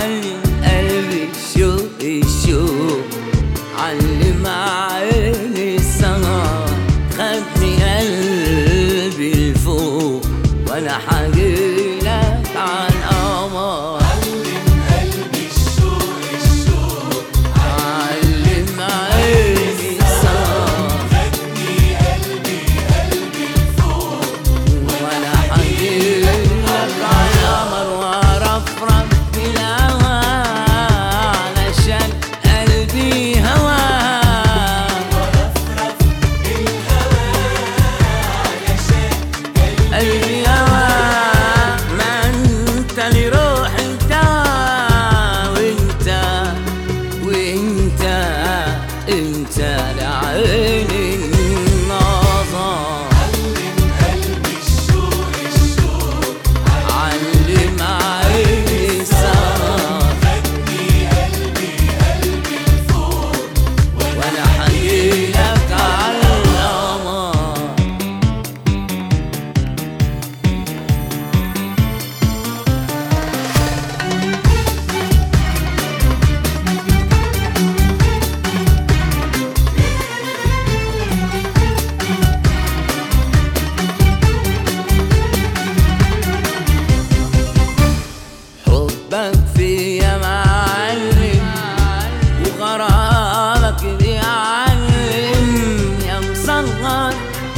علم قلبي الشوق الشوق علم عيني السهر خدني قلبي لفوق وانا حاجيلك عن قمر علم عيني السهر وانا حاجيلك عن قمر وارفرف بالهوى علشان قلبي هوى قلبي هوى ما انت اللي روح انت وانت وانت انت لعين النظر علم عيني السهر وانا حيلك على القمر حبك فيا معلم وغرامك بيعلم يا مصغر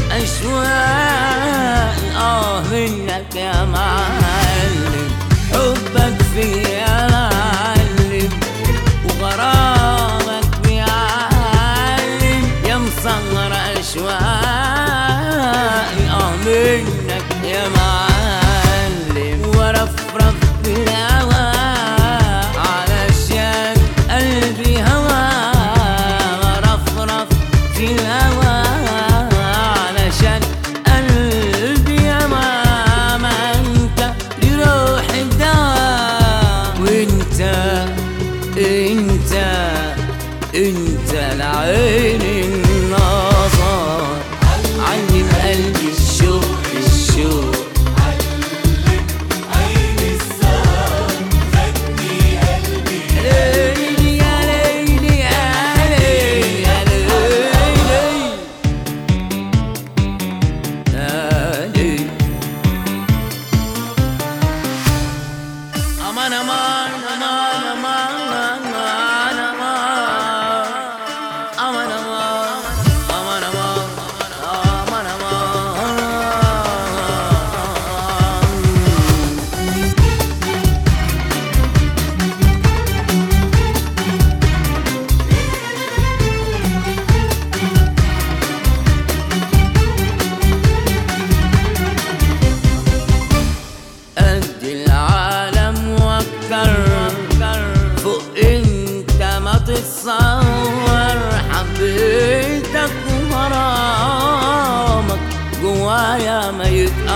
أشواق آه منك يا معلم حبك فيا معلم وغرامك بيعلم يا مصغر أشواق آه منك يا معلم ورفرف بالهوى علشان قلبي هوى ورفرف في الهوى علشان قلبي هوى ما انت لروح الدواء وانت انت انت العين النظر علم قلبي الشوق الشوق ليلي يا ليلي يا ليلي يا ليلي يا ليلي أمان أمان أمان أمان أمان أمان أمان أمان أمان أمان أمان أمان قد العالم وكر فوق انت ما تتصور حبيتك وغرامك جوايا ما يتقدر